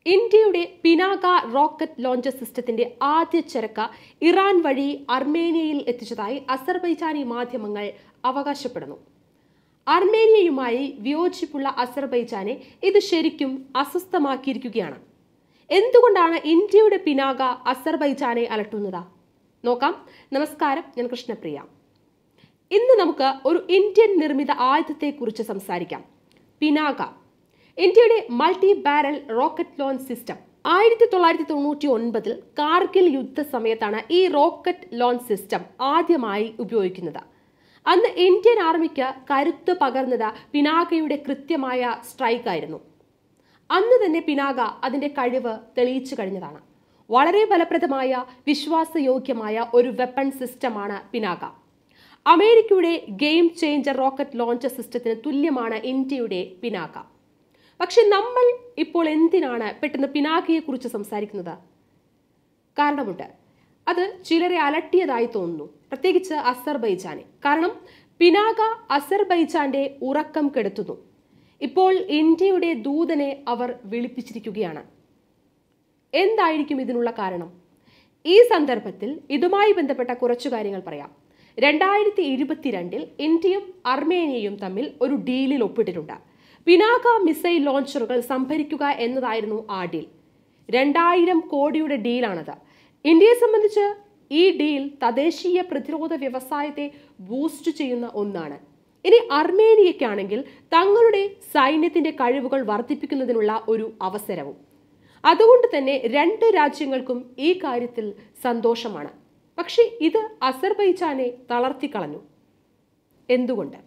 ഇന്ത്യയുടെ Pinaka rocket launcher സിസ്റ്റത്തിന്റെ ആദ്യ ചരക്ക് ഇറാൻ വഴി അർമേനിയയിൽ എത്തിച്ചതായി അസർബൈജാനി മാധ്യമങ്ങൾ അവകാശപ്പെടുന്നു അർമേനിയയുമായി വിയോജിപ്പുള്ള അസർബൈജാനെ ഇത് ശരിക്കും അസ്വസ്ഥമാക്കിയിരിക്കുകയാണ് എന്തുകൊണ്ടാണ് ഇന്ത്യയുടെ പിനാക അസർബൈജാനെ അലട്ടുന്നത് നോക്കാം നമസ്കാരം ഞാൻ കൃഷ്ണപ്രിയ ഇന്ന് നമുക്ക് ഒരു ഇന്ത്യൻ നിർമ്മിത ആയുധത്തെക്കുറിച്ച് സംസാരിക്കാം പിനാക ഇന്ത്യയുടെ multi barrel rocket launch system ആയിരത്തി തൊള്ളായിരത്തി തൊണ്ണൂറ്റി ഒൻപതിൽ കാർഗിൽ യുദ്ധ സമയത്താണ് ഈ റോക്കറ്റ് ലോഞ്ച് സിസ്റ്റം ആദ്യമായി ഉപയോഗിക്കുന്നത് അന്ന് ഇന്ത്യൻ ആർമിക്ക് കരുത്ത് പകർന്നത് പിനാകയുടെ കൃത്യമായ സ്ട്രൈക്കായിരുന്നു അന്ന് തന്നെ പിനാക അതിന്റെ കഴിവ് തെളിയിച്ചു കഴിഞ്ഞതാണ് വളരെ ഫലപ്രദമായ വിശ്വാസയോഗ്യമായ ഒരു വെപ്പൺ സിസ്റ്റമാണ് പിനാക അമേരിക്കയുടെ ഗെയിം ചേഞ്ചർ റോക്കറ്റ് ലോഞ്ചർ സിസ്റ്റത്തിന് തുല്യമാണ് ഇന്ത്യയുടെ പിനാക പക്ഷെ നമ്മൾ ഇപ്പോൾ എന്തിനാണ് പെട്ടെന്ന് പിനാകയെ കുറിച്ച് സംസാരിക്കുന്നത് കാരണമുണ്ട് അത് ചിലരെ അലട്ടിയതായി തോന്നുന്നു പ്രത്യേകിച്ച് അസർബൈജാനെ കാരണം പിനാക അസർബൈജാന്റെ ഉറക്കം കെടുത്തുന്നു ഇപ്പോൾ ഇന്ത്യയുടെ ദൂതനെ അവർ വിളിപ്പിച്ചിരിക്കുകയാണ് എന്തായിരിക്കും ഇതിനുള്ള കാരണം ഈ സന്ദർഭത്തിൽ ഇതുമായി ബന്ധപ്പെട്ട കുറച്ചു കാര്യങ്ങൾ പറയാം രണ്ടായിരത്തി ഇരുപത്തിരണ്ടിൽ ഇന്ത്യയും അർമേനിയയും തമ്മിൽ ഒരു ഡീലിൽ ഒപ്പിട്ടിട്ടുണ്ട് പിനാക മിസൈൽ ലോഞ്ചറുകൾ സംഭരിക്കുക എന്നതായിരുന്നു ആ ഡീൽ രണ്ടായിരം കോടിയുടെ ഡീലാണത് ഇന്ത്യയെ സംബന്ധിച്ച് ഈ ഡീൽ തദ്ദേശീയ പ്രതിരോധ വ്യവസായത്തെ ബൂസ്റ്റ് ചെയ്യുന്ന ഒന്നാണ് ഇനി അർമേനിയയ്ക്കാണെങ്കിൽ തങ്ങളുടെ സൈന്യത്തിന്റെ കഴിവുകൾ വർദ്ധിപ്പിക്കുന്നതിനുള്ള ഒരു അവസരവും അതുകൊണ്ട് തന്നെ രണ്ട് രാജ്യങ്ങൾക്കും ഈ കാര്യത്തിൽ സന്തോഷമാണ് പക്ഷേ ഇത് അസർബൈജാനെ തളർത്തിക്കളഞ്ഞു എന്തുകൊണ്ട്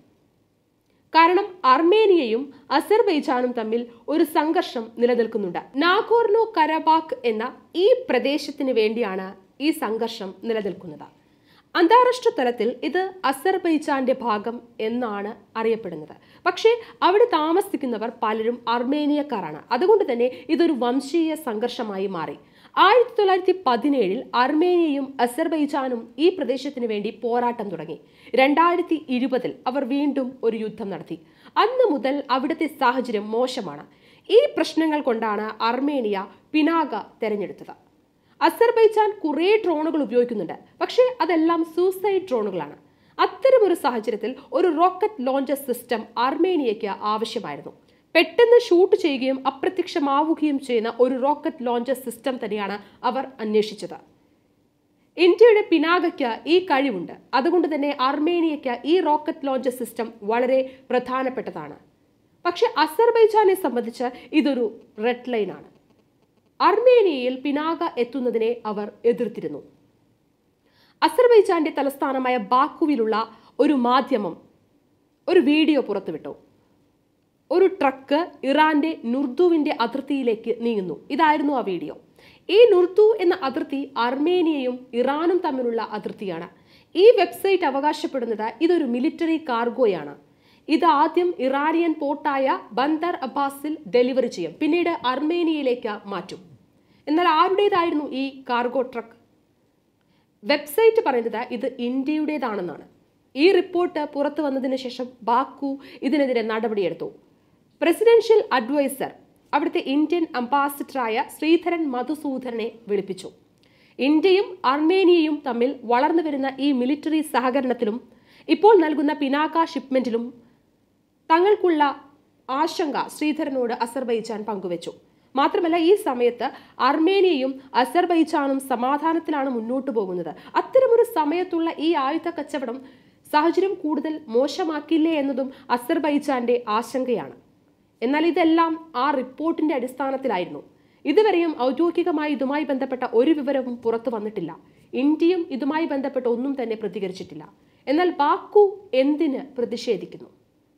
കാരണം അർമേനിയയും അസർബൈജാനും തമ്മിൽ ഒരു സംഘർഷം നിലനിൽക്കുന്നുണ്ട് നാഗോർണോ കരബാക്ക് എന്ന ഈ പ്രദേശത്തിന് വേണ്ടിയാണ് ഈ സംഘർഷം നിലനിൽക്കുന്നത് അന്താരാഷ്ട്ര തലത്തിൽ ഇത് അസർബൈജാന്റെ ഭാഗം എന്നാണ് അറിയപ്പെടുന്നത് പക്ഷേ അവിടെ താമസിക്കുന്നവർ പലരും അർമേനിയക്കാരാണ് അതുകൊണ്ട് തന്നെ ഇതൊരു വംശീയ സംഘർഷമായി മാറി ആയിരത്തി തൊള്ളായിരത്തി പതിനേഴിൽ അർമേനിയയും അസർബൈജാനും ഈ പ്രദേശത്തിന് വേണ്ടി പോരാട്ടം തുടങ്ങി രണ്ടായിരത്തി ഇരുപതിൽ അവർ വീണ്ടും ഒരു യുദ്ധം നടത്തി അന്ന് മുതൽ അവിടുത്തെ സാഹചര്യം മോശമാണ് ഈ പ്രശ്നങ്ങൾ കൊണ്ടാണ് അർമേനിയ പിനാക തെരഞ്ഞെടുത്തത് അസർബൈജാൻ കുറേ ഡ്രോണുകൾ ഉപയോഗിക്കുന്നുണ്ട് പക്ഷേ അതെല്ലാം സൂസൈഡ് ഡ്രോണുകളാണ് അത്തരമൊരു സാഹചര്യത്തിൽ ഒരു റോക്കറ്റ് ലോഞ്ചർ സിസ്റ്റം അർമേനിയയ്ക്ക് ആവശ്യമായിരുന്നു പെട്ടെന്ന് ഷൂട്ട് ചെയ്യുകയും അപ്രത്യക്ഷമാവുകയും ചെയ്യുന്ന ഒരു റോക്കറ്റ് ലോഞ്ചർ സിസ്റ്റം തന്നെയാണ് അവർ അന്വേഷിച്ചത് ഇന്ത്യയുടെ പിനാകയ്ക്ക് ഈ കഴിവുണ്ട് അതുകൊണ്ട് തന്നെ അർമേനിയയ്ക്ക് ഈ റോക്കറ്റ് ലോഞ്ചർ സിസ്റ്റം വളരെ പ്രധാനപ്പെട്ടതാണ് പക്ഷെ അസർബൈജാനെ സംബന്ധിച്ച് ഇതൊരു റെഡ് ലൈനാണ് അർമേനിയയിൽ പിനാക എത്തുന്നതിനെ അവർ എതിർത്തിരുന്നു അസർബൈജാന്റെ തലസ്ഥാനമായ ബാക്കുവിലുള്ള ഒരു മാധ്യമം ഒരു വീഡിയോ പുറത്തുവിട്ടു ഒരു ട്രക്ക് ഇറാന്റെ നുർദുവിന്റെ അതിർത്തിയിലേക്ക് നീങ്ങുന്നു ഇതായിരുന്നു ആ വീഡിയോ ഈ നുർദു എന്ന അതിർത്തി അർമേനിയയും ഇറാനും തമ്മിലുള്ള അതിർത്തിയാണ് ഈ വെബ്സൈറ്റ് അവകാശപ്പെടുന്നത് ഇതൊരു മിലിറ്ററി കാർഗോയാണ് ഇത് ആദ്യം ഇറാനിയൻ പോർട്ടായ ബന്ദർ അബ്ബാസിൽ ഡെലിവറി ചെയ്യും പിന്നീട് അർമേനിയയിലേക്ക് മാറ്റും എന്നാൽ ആരുടേതായിരുന്നു ഈ കാർഗോ ട്രക്ക് വെബ്സൈറ്റ് പറയുന്നത് ഇത് ഇന്ത്യയുടേതാണെന്നാണ് ഈ റിപ്പോർട്ട് പുറത്തു വന്നതിന് ശേഷം ബാക്കു ഇതിനെതിരെ നടപടിയെടുത്തു പ്രസിഡൻഷ്യൽ അഡ്വൈസർ അവിടുത്തെ ഇന്ത്യൻ അംബാസിഡറായ ശ്രീധരൻ മധുസൂദരനെ വിളിപ്പിച്ചു ഇന്ത്യയും അർമേനിയയും തമ്മിൽ വളർന്നു വരുന്ന ഈ മിലിറ്ററി സഹകരണത്തിലും ഇപ്പോൾ നൽകുന്ന പിനാക ഷിപ്മെന്റിലും തങ്ങൾക്കുള്ള ആശങ്ക ശ്രീധരനോട് അസർബൈജാൻ പങ്കുവച്ചു മാത്രമല്ല ഈ സമയത്ത് അർമേനിയയും അസർബൈജാനും സമാധാനത്തിലാണ് മുന്നോട്ട് പോകുന്നത് അത്തരമൊരു സമയത്തുള്ള ഈ ആയുധ കച്ചവടം സാഹചര്യം കൂടുതൽ മോശമാക്കില്ലേ എന്നതും അസർബൈജാന്റെ ആശങ്കയാണ് എന്നാൽ ഇതെല്ലാം ആ റിപ്പോർട്ടിന്റെ അടിസ്ഥാനത്തിലായിരുന്നു ഇതുവരെയും ഔദ്യോഗികമായി ഇതുമായി ബന്ധപ്പെട്ട ഒരു വിവരവും പുറത്തു വന്നിട്ടില്ല ഇന്ത്യയും ഇതുമായി ബന്ധപ്പെട്ട ഒന്നും തന്നെ പ്രതികരിച്ചിട്ടില്ല എന്നാൽ ബാക്കു എന്തിന് പ്രതിഷേധിക്കുന്നു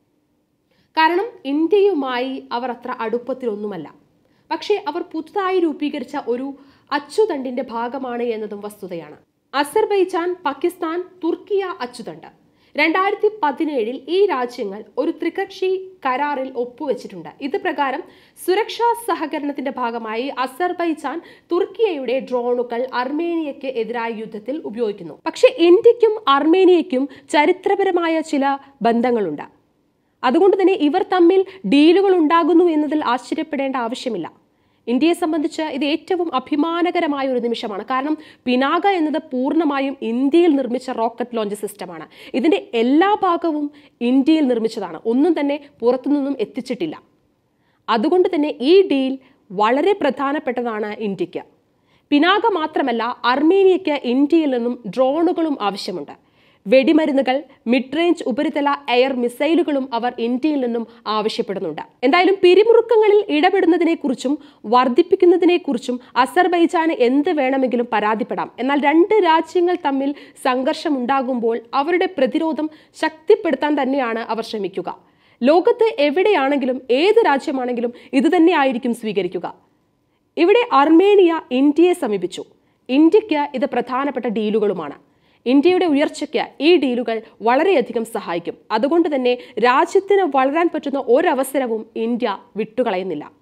കാരണം ഇന്ത്യയുമായി അവർ അത്ര അടുപ്പത്തിലൊന്നുമല്ല പക്ഷേ അവർ പുതുതായി രൂപീകരിച്ച ഒരു അച്ചുതണ്ടിന്റെ ഭാഗമാണ് എന്നതും വസ്തുതയാണ് അസർബൈജാൻ പാകിസ്ഥാൻ തുർക്കിയ അച്ചുതണ്ട് രണ്ടായിരത്തി പതിനേഴിൽ ഈ രാജ്യങ്ങൾ ഒരു ത്രികക്ഷി കരാറിൽ ഒപ്പുവെച്ചിട്ടുണ്ട് ഇത് പ്രകാരം സുരക്ഷാ സഹകരണത്തിന്റെ ഭാഗമായി അസർബൈജാൻ തുർക്കിയയുടെ ഡ്രോണുകൾ അർമേനിയയ്ക്ക് എതിരായ യുദ്ധത്തിൽ ഉപയോഗിക്കുന്നു പക്ഷെ ഇന്ത്യക്കും അർമേനിയയ്ക്കും ചരിത്രപരമായ ചില ബന്ധങ്ങളുണ്ട് അതുകൊണ്ട് തന്നെ ഇവർ തമ്മിൽ ഡീലുകൾ ഉണ്ടാകുന്നു എന്നതിൽ ആശ്ചര്യപ്പെടേണ്ട ആവശ്യമില്ല ഇന്ത്യയെ സംബന്ധിച്ച് ഇത് ഏറ്റവും അഭിമാനകരമായ ഒരു നിമിഷമാണ് കാരണം പിനാക എന്നത് പൂർണ്ണമായും ഇന്ത്യയിൽ നിർമ്മിച്ച റോക്കറ്റ് ലോഞ്ച് സിസ്റ്റമാണ് ഇതിന്റെ എല്ലാ ഭാഗവും ഇന്ത്യയിൽ നിർമ്മിച്ചതാണ് ഒന്നും തന്നെ പുറത്തുനിന്നും എത്തിച്ചിട്ടില്ല അതുകൊണ്ട് തന്നെ ഈ ഡീൽ വളരെ പ്രധാനപ്പെട്ടതാണ് ഇന്ത്യക്ക് പിനാക മാത്രമല്ല അർമേനിയയ്ക്ക് ഇന്ത്യയിൽ നിന്നും ഡ്രോണുകളും ആവശ്യമുണ്ട് വെടിമരുന്നുകൾ മിഡ് റേഞ്ച് ഉപരിതല എയർ മിസൈലുകളും അവർ ഇന്ത്യയിൽ നിന്നും ആവശ്യപ്പെടുന്നുണ്ട് എന്തായാലും പിരിമുറുക്കങ്ങളിൽ ഇടപെടുന്നതിനെക്കുറിച്ചും വർദ്ധിപ്പിക്കുന്നതിനെക്കുറിച്ചും അസർബൈജാന് എന്ത് വേണമെങ്കിലും പരാതിപ്പെടാം എന്നാൽ രണ്ട് രാജ്യങ്ങൾ തമ്മിൽ സംഘർഷമുണ്ടാകുമ്പോൾ അവരുടെ പ്രതിരോധം ശക്തിപ്പെടുത്താൻ തന്നെയാണ് അവർ ശ്രമിക്കുക ലോകത്ത് എവിടെയാണെങ്കിലും ഏത് രാജ്യമാണെങ്കിലും ഇത് തന്നെയായിരിക്കും സ്വീകരിക്കുക ഇവിടെ അർമേനിയ ഇന്ത്യയെ സമീപിച്ചു ഇന്ത്യക്ക് ഇത് പ്രധാനപ്പെട്ട ഡീലുകളുമാണ് ഇന്ത്യയുടെ ഉയർച്ചയ്ക്ക് ഈ ഡീലുകൾ വളരെയധികം സഹായിക്കും അതുകൊണ്ട് തന്നെ രാജ്യത്തിന് വളരാൻ പറ്റുന്ന ഒരവസരവും ഇന്ത്യ വിട്ടുകളയുന്നില്ല